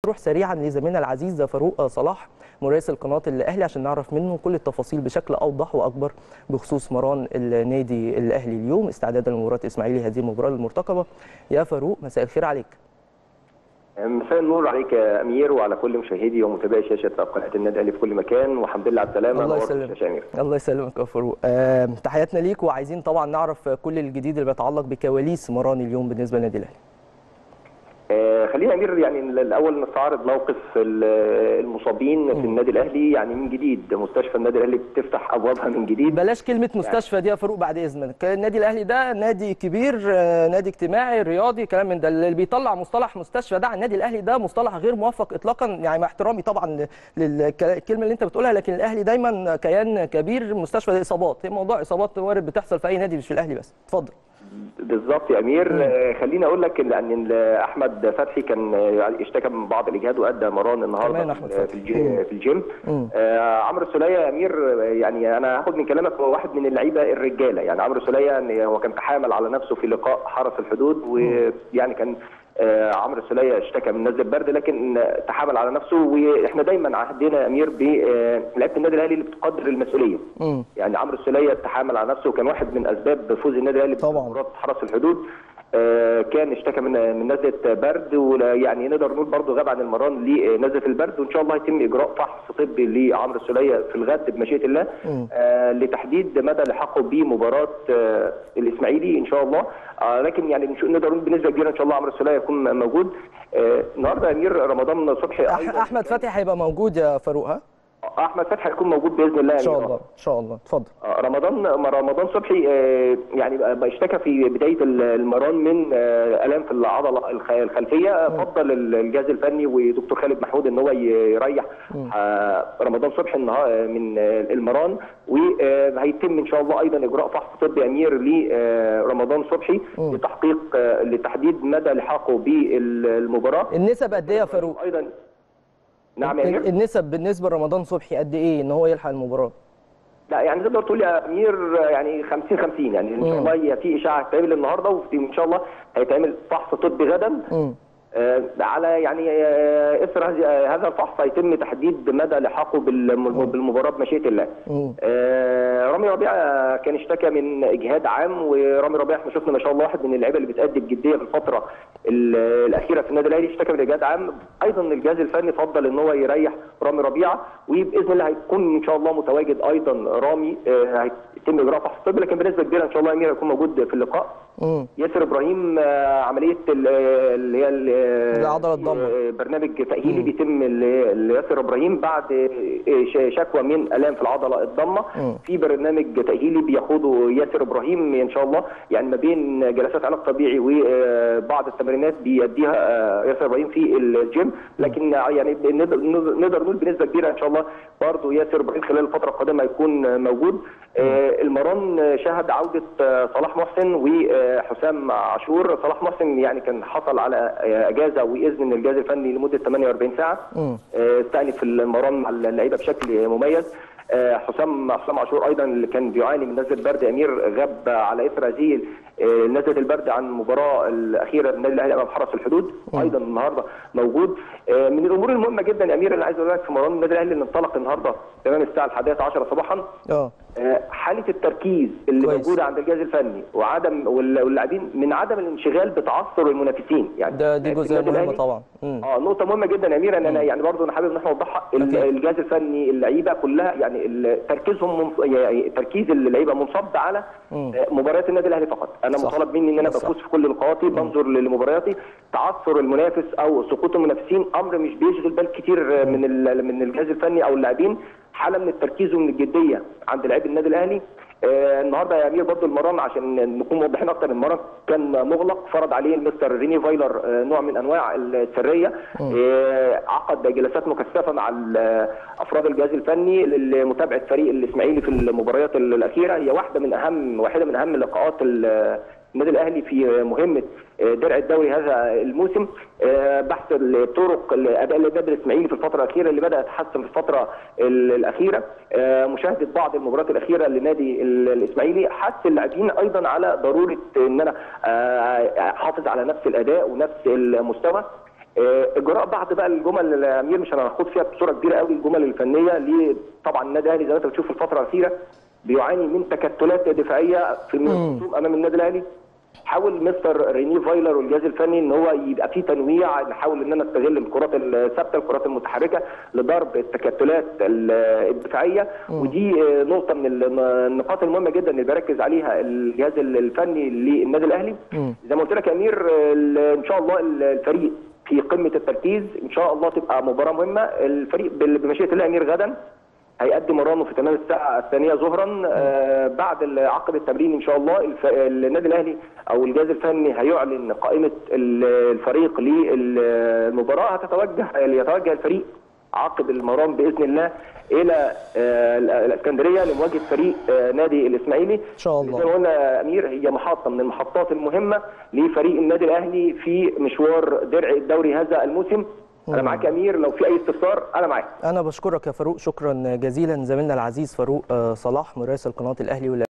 تروح سريعا لزميلنا العزيز فاروق صلاح مراسل قناه الاهلي عشان نعرف منه كل التفاصيل بشكل اوضح واكبر بخصوص مران النادي الاهلي اليوم استعدادا لمباراه الاسماعيلي هذه المباراه المرتقبه يا فاروق مساء الخير عليك مساء النور عليك يا امير وعلى كل مشاهدي ومتابعي شاشه قناه النادي الاهلي في كل مكان والحمد لله على السلامه الله يسلمك الله يسلمك يا فاروق آه تحياتنا ليك وعايزين طبعا نعرف كل الجديد اللي بيتعلق بكواليس مران اليوم بالنسبه للنادي الاهلي آه خلينا امير يعني الاول نستعرض موقف المصابين في النادي الاهلي يعني من جديد مستشفى النادي الاهلي بتفتح ابوابها من جديد بلاش كلمه مستشفى يعني. دي يا فاروق بعد اذنك النادي الاهلي ده نادي كبير نادي اجتماعي رياضي كلام من ده اللي بيطلع مصطلح مستشفى ده على النادي الاهلي ده مصطلح غير موفق اطلاقا يعني مع احترامي طبعا للكلمه اللي انت بتقولها لكن الاهلي دايما كيان كبير مستشفى الاصابات هي موضوع اصابات وارد بتحصل في اي نادي مش في الاهلي بس اتفضل بالظبط يا امير مم. خليني اقول لك ان احمد فتحي كان اشتكى من بعض الاجهاد وادى مران النهارده في الجيم, في الجيم. آه عمرو السوليه يا امير يعني انا هاخد من كلامك هو واحد من اللعيبه الرجاله يعني عمرو السوليه هو كان تحامل على نفسه في لقاء حرس الحدود ويعني كان آه عمرو السوليه اشتكى من نزله برد لكن تحامل على نفسه واحنا دايما عهدنا امير بلعيبه النادي الاهلي اللي بتقدر المسؤوليه م. يعني عمرو السوليه تحامل على نفسه وكان واحد من اسباب فوز النادي الاهلي بمباراه حرس الحدود آه كان اشتكى من من نزله برد ويعني نقدر نقول برضه غاب عن المران لنزله البرد وان شاء الله هيتم اجراء فحص طبي لعمرو السوليه في الغد بمشيئه الله آه لتحديد مدى لحاقه بمباراه آه الاسماعيلي ان شاء الله آه لكن يعني نقدر نقول بنسبه كبيره ان شاء الله عمرو السوليه يكون موجود آه النهارده يا امير رمضان صبحي احمد فتحي هيبقى موجود يا فاروق ها؟ احمد فتحي هيكون موجود باذن الله ان شاء الله ان شاء الله اتفضل رمضان رمضان صبحي يعني اشتكى في بدايه المران من الام في العضله الخلفيه فضل الجهاز الفني ودكتور خالد محمود ان هو يريح رمضان صبحي من المران وهيتم ان شاء الله ايضا اجراء فحص طبي امير لرمضان صبحي لتحقيق لتحديد مدى لحاقه بالمباراه النسب قد ايه يا فاروق؟ ايضا نعم يا النسب بالنسبه لرمضان صبحي قد ايه ان هو يلحق المباراه؟ لا يعني تقدر تقول يا امير يعني 50 50 يعني ان شاء الله هي في اشاعه هتتعمل النهارده وان شاء الله هيتعمل فحص طبي غدا آه على يعني آه اثر هذا الفحص هيتم تحديد مدى لحاقه بالمباراه بمشيئه الله. آه رامي ربيعه كان اشتكى من اجهاد عام ورامي ربيعه احنا شفنا ما شاء الله واحد من اللعيبه اللي بتأدي بجديه في الفتره الاخيره في النادي الاهلي اشتكى من اجهاد عام ايضا الجهاز الفني فضل ان هو يريح رامي ربيعه وباذن الله هيكون ان شاء الله متواجد ايضا رامي هيتم اجراء فحص طبي لكن بنسبه كبيره ان شاء الله امير هيكون موجود في اللقاء. مم. ياسر ابراهيم عمليه اللي هي العضله الضمه برنامج تاهيلي بيتم لياسر ابراهيم بعد شكوى من الام في العضله الضمه في برنامج تاهيلي بياخده ياسر ابراهيم ان شاء الله يعني ما بين جلسات علاج طبيعي وبعض التمرينات بيديها ياسر ابراهيم في الجيم لكن يعني نقدر نقول بنسبه كبيره ان شاء الله برضه ياسر ابراهيم خلال الفتره القادمه هيكون موجود المران شهد عوده صلاح محسن وحسام عاشور صلاح محسن يعني كان حصل على اجازه واذن من الجهاز الفني لمده 48 ساعه استأنف المران مع اللعيبه بشكل مميز حسام حسام عاشور ايضا اللي كان بيعاني من نزله برد امير غاب على اثر هذه نزله البرد عن المباراه الاخيره للنادي الاهلي امام حرس الحدود ايضا النهارده موجود من الامور المهمه جدا يا امير اللي عايز اقول لك في مران النادي الاهلي اللي انطلق النهارده تمام الساعه الحادية عشرة صباحا اه حاله التركيز اللي كويس. موجوده عند الجهاز الفني وعدم واللاعبين من عدم الانشغال بتعثر المنافسين يعني ده دي جزئيه مهمه طبعا مم. اه نقطه مهمه جدا يا امير ان انا يعني برضه انا حابب ان احنا نوضحها الجهاز الفني اللعيبه كلها يعني تركيزهم منص... يعني تركيز اللعيبه منصب على مم. مباريات النادي الاهلي فقط انا صح. مطالب مني ان انا بفوز في كل لقاءاتي بنظر لمبارياتي تعثر المنافس او سقوط المنافسين امر مش بيشغل بال كتير من من الجهاز الفني او اللاعبين حاله من التركيز ومن الجديه عند لاعبي النادي الاهلي آه النهارده يا امير برضه المران عشان نكون موضحين اكتر المران كان مغلق فرض عليه المستر ريني فايلر آه نوع من انواع السريه آه عقد جلسات مكثفه مع افراد الجهاز الفني لمتابعه فريق الاسماعيلي في المباريات الاخيره هي واحده من اهم واحده من اهم لقاءات النادي الاهلي في مهمه درع الدوري هذا الموسم بحث الطرق اداء النادي الاسماعيلي في الفتره الاخيره اللي بدا يتحسن في الفتره الاخيره مشاهده بعض المباريات الاخيره لنادي الاسماعيلي حث اللاعبين ايضا على ضروره ان انا احافظ على نفس الاداء ونفس المستوى آه، اجراء بعض بقى الجمل الامير مش هنخوض فيها بصوره كبيره قوي الجمل الفنيه ليه طبعا النادي الاهلي زي ما انت بتشوف الفتره الاخيره بيعاني من تكتلات دفاعيه في الهجوم امام النادي الاهلي حاول مستر ريني فايلر والجهاز الفني ان هو يبقى فيه تنويع نحاول ان انا استغل الكرات الثابته الكرات المتحركه لضرب التكتلات ال- الدفاعيه ودي آه، نقطه من ال- النقاط المهمه جدا اللي بيركز عليها الجهاز الفني للنادي الاهلي زي ما قلت لك يا امير آه، ال- ان شاء الله ال- الفريق في قمه التركيز ان شاء الله تبقى مباراه مهمه الفريق بال- بمشيئه الله يا امير غدا هيقدم مرانه في تمام الساعه الثانيه ظهرا آه بعد ال- عقب التمرين ان شاء الله الف... النادي الاهلي او الجهاز الفني هيعلن قائمه ال- الفريق للمباراه هتتوجه يتوجه الفريق عقب المران باذن الله الى آه ال- الاسكندريه لمواجهه فريق آه نادي الاسماعيلي ان شاء الله. زي ما قلنا يا امير هي محطه من المحطات المهمه لفريق النادي الاهلي في مشوار درع الدوري هذا الموسم انا معاك يا امير لو في اي استفسار انا معاك انا بشكرك يا فاروق شكرا جزيلا زميلنا العزيز فاروق آه، صلاح مراسل قناه الاهلي